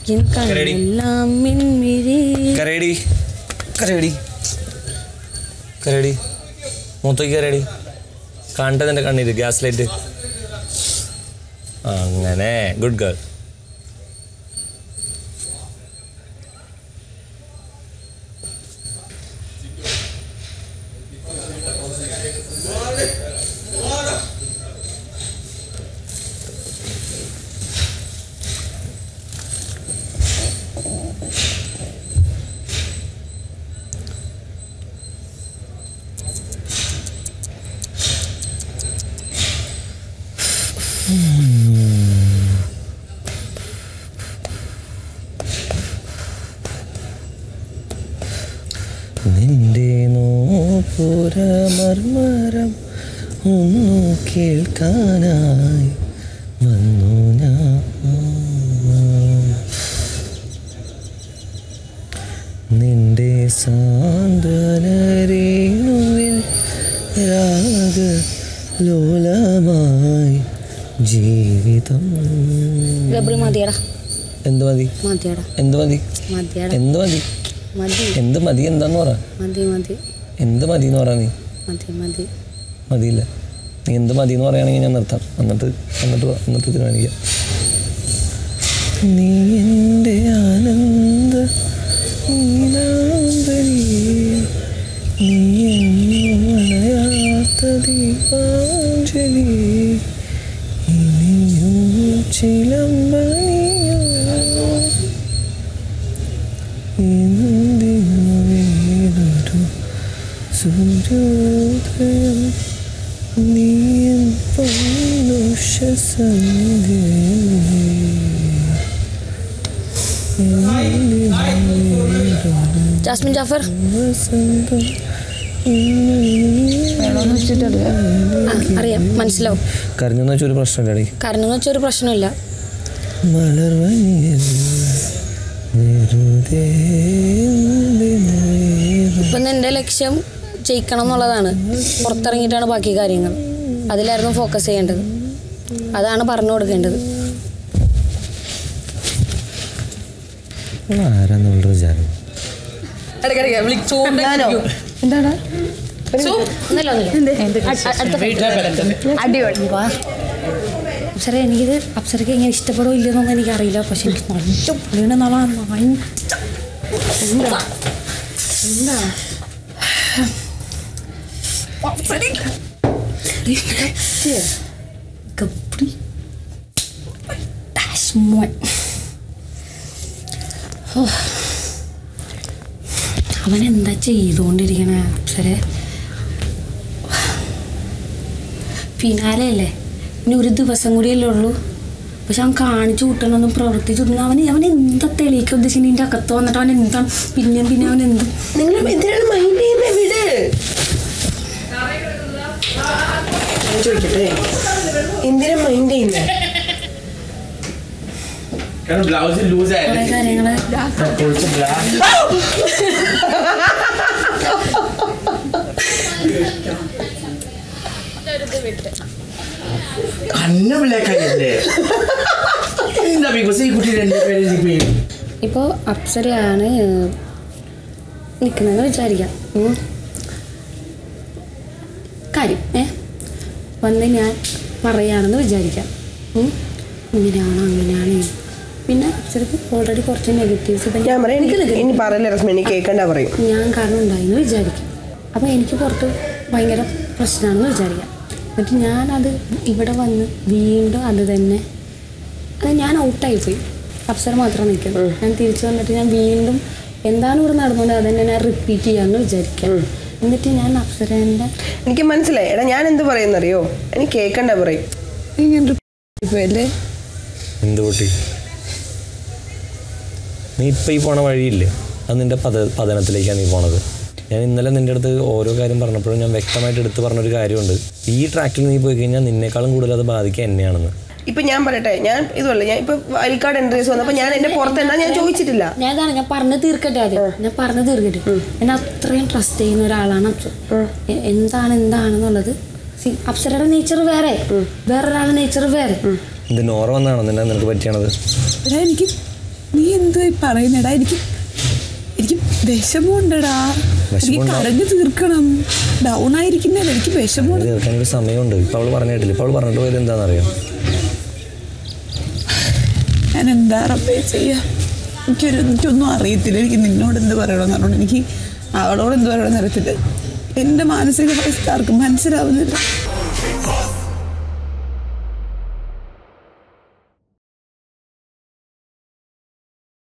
N കണ്ണെല്ലാം മിൻമിഴി കരയടി കരയടി കരയടി മൂത്തേക്ക് കരയടി കാണട്ടെ നിന്റെ കണ്ണീര് ഗ്യാസ് ലൈറ്റ് അങ്ങനെ ഗുഡ് ഗേൾ നിന്റെ നോപുരമർമരം ഒന്നു കേൾക്കാനായി വന്നു ഞാൻ നിന്റെ സാന്ത്വനരേണുവിൽ രാഗ ലോലമായി ജീവിതം ഗബ്രി മതിയടാ എന്ത് മതി മതിയടാ എന്ത് മതി മതിയടാ എന്ത് മതി മതി എന്ത് മതി എന്താന്ന് പറ മതി മതി എന്ത് മതി എന്ന് പറ നീ മതി മതി മതിയില്ല നീ എന്ത് മതി എന്ന് പറയുകയാണെങ്കിൽ ഞാൻ നിർത്താം എന്നിട്ട് എന്നിട്ട് വാ, എന്നിട്ട് തീരുമാനിക്കാം നീ എൻ്റെ ആനന്ദ നീലാംബരി നീ എന്നയാത്ത ദീപാഞ്ജലി ഇനിയും ചിലമ്പണിയോ എന്തിനു വേറൊരു സൂര്യോദയം നീയും ജാസ്മിൻ ജാഫർ ആ, അറിയാം മനസ്സിലാവും കരഞ്ഞെന്ന് വെച്ചൊരു പ്രശ്നമില്ലടി കരണെന്ന് വെച്ചാൽ ഒരു പ്രശ്നമില്ല മലർവനിയിൽ വെറുതെ എന്തിനു ഇപ്പം നിന്റെ ലക്ഷ്യം ജയിക്കണം എന്നുള്ളതാണ് പുറത്തിറങ്ങിയിട്ടാണ് ബാക്കി കാര്യങ്ങൾ അതിലായിരുന്നു ഫോക്കസ് ചെയ്യേണ്ടത് അതാണ് പറഞ്ഞു കൊടുക്കേണ്ടത് ആരാന്നുള്ള വിചാരം ഇടയ്ക്കിടയ്ക്ക് വിളിച്ചോണ്ട് എന്താടാ ഒന്നല്ല ഒന്നല്ല അടിപൊളി അപ്സര എനിക്കിത് അപ്സരക്ക് എങ്ങനെ ഇഷ്ടപ്പെടുമോ ഇല്ലെന്നൊന്നും എനിക്കറിയില്ല പക്ഷെ എനിക്ക് നല്ല പുള്ളിയുടെ നാളാ എന്താ എന്താ ഗബ്രി ഡാഷ് മോൻ ഓ. അവൻ എന്താ ചെയ്തുകൊണ്ടിരിക്കണ അപ്സരെ ഫിനാലെ അല്ലേ ഇനി ഒരു ദിവസം കൂടിയല്ലേ ഉള്ളൂ പക്ഷെ അവൻ കാണിച്ചു കൂട്ടണമെന്നും പ്രവർത്തിച്ചു കൂട്ടണം അവന് അവൻ എന്താ തെളിയിക്കുക ഉദ്ദേശിച്ച് നിന്റെ അകത്ത് വന്നിട്ട് അവൻ എന്താണ് പിന്നെയും പിന്നെ അവൻ എന്ത് നിങ്ങൾ എന്തിനാണ് മൈൻഡ് ചെയ്യുന്നത് വിട് ഞാൻ ചോദിക്കട്ടെ എന്തിനാ മൈൻഡ് ചെയ്യുന്നത് കാരണം ബ്ലൗസ് ലൂസ് കുറെ ആയിരുന്നു കാര്യങ്ങള് കുറച്ച് ബ്ലാക്ക് കണ്ണ് ബ്ലാക്ക് ആയില്ലേ എന്താ ബിക്കോസ് ഈ കുട്ടി രണ്ടുപേരും ഇപ്പൊ ഇപ്പോൾ അപ്സരയാണ് നിൽക്കുന്നതെന്ന് വിചാരിക്കാം ഉം. കാര്യം ഏ വന്ന് ഞാൻ പറയാണെന്ന് വിചാരിക്കാം ഉം. ഇങ്ങനെയാണോ അങ്ങനെയാണ് പിന്നെ അപ്സരക്ക് ഓൾറെഡി കുറച്ച് നെഗറ്റീവ്സ് ഞാൻ പറയാം എനിക്ക് ഇനി പറയില്ല റസ്മി എനിക്ക് കേൾക്കണ്ട പറയും ഞാൻ കാരണം ഉണ്ടായിന്ന് വിചാരിക്കും അപ്പോൾ എനിക്ക് പുറത്ത് ഭയങ്കര പ്രശ്നമാണെന്ന് വിചാരിക്കാം എന്നിട്ട് ഞാനത് ഇവിടെ വന്ന് വീണ്ടും അത് തന്നെ അത് ഞാൻ ഔട്ടായിപ്പോയി അപ്സര മാത്രം നിൽക്കുന്നു ഞാൻ തിരിച്ചു വന്നിട്ട് ഞാൻ വീണ്ടും എന്താണ് ഇവിടെ നടന്നുകൊണ്ട് അത് തന്നെ ഞാൻ റിപ്പീറ്റ് ചെയ്യാമെന്ന് വിചാരിക്കാം എന്നിട്ട് ഞാൻ അപ്സരേൻ്റെ എനിക്ക് മനസ്സിലായി എടാ ഞാൻ എന്ത് പറയുന്നറിയോ എനിക്ക് കേൾക്കണ്ട പറയും അല്ലേ എന്ത് പൊട്ടി നീ ഇപ്പം ഈ പോണ വഴിയില്ലേ അത് നിന്റെ പത പതനത്തിലേക്കാണ് നീ പോണത് ഞാൻ ഇന്നലെ നിൻ്റെ അടുത്ത് ഓരോ കാര്യം പറഞ്ഞപ്പോഴും ഞാൻ വ്യക്തമായിട്ട് എടുത്ത് പറഞ്ഞൊരു കാര്യമുണ്ട് ഈ ട്രാക്കിൽ നീ പോയി കഴിഞ്ഞാൽ നിന്നേക്കാളും കൂടുതൽ അത് ബാധിക്കുക എന്നെയാണെന്ന് ഇപ്പൊ ഞാൻ പറയട്ടെ ഞാൻ ഇതുമല്ല ഞാൻ ഇപ്പൊ വയൽക്കാട് എൻട്രീസ് വന്നപ്പോ ഞാൻ എന്റെ പുറത്തെന്നാ ഞാൻ ചോദിച്ചിട്ടില്ല ഞാൻ ഇതാണ് ഞാൻ പറഞ്ഞു തീർക്കട്ടെ ആദ്യം ഞാൻ പറഞ്ഞു തീർക്കട്ടെ എന്നെ അത്രയും ട്രസ്റ്റ് ചെയ്യുന്ന ഒരാളാണ് അപ്സര എ- എന്താണ് എന്താണെന്നുള്ളത് See, അപ്സരയുടെ നേച്ചർ വേറെ വേറൊരാളുടെ നേച്ചർ വേറെ ഇത് നോറ വന്നാണോ നിന്നെ നിനക്ക് പറ്റിയാണത് എടാ എനിക്ക് നീ എന്തോ ഈ പറയുന്നടാ എനിക്ക് എനിക്ക് വിഷമമുണ്ടടാ എനിക്ക് വിഷമമുണ്ടോ? കരഞ്ഞു തീർക്കണം ഡൗൺ ആയിരിക്കുന്നല്ലേ എനിക്ക് ഇത് വിഷമമുണ്ട് തീർക്കാൻ ഒരു സമയമുണ്ട് ഇപ്പൊ അവള് പറഞ്ഞിട്ടില്ല ഇപ്പൊ അവള് പറഞ്ഞിട്ട് പോയത് എന്താണെന്നറിയോ ഞാൻ എന്താ റബ്ബേ ചെയ്യാ എനിക്കൊരു എനിക്കൊന്നും അറിയത്തില്ല എനിക്ക് നിന്നോട് എന്ത് പറയണമെന്ന് അറിയണം എനിക്ക് അവളോട് എന്ത് പറയണമെന്ന് അറിയത്തില്ല എൻ്റെ മാനസികാവസ്ഥ ആർക്കും മനസ്സിലാവുന്നില്ല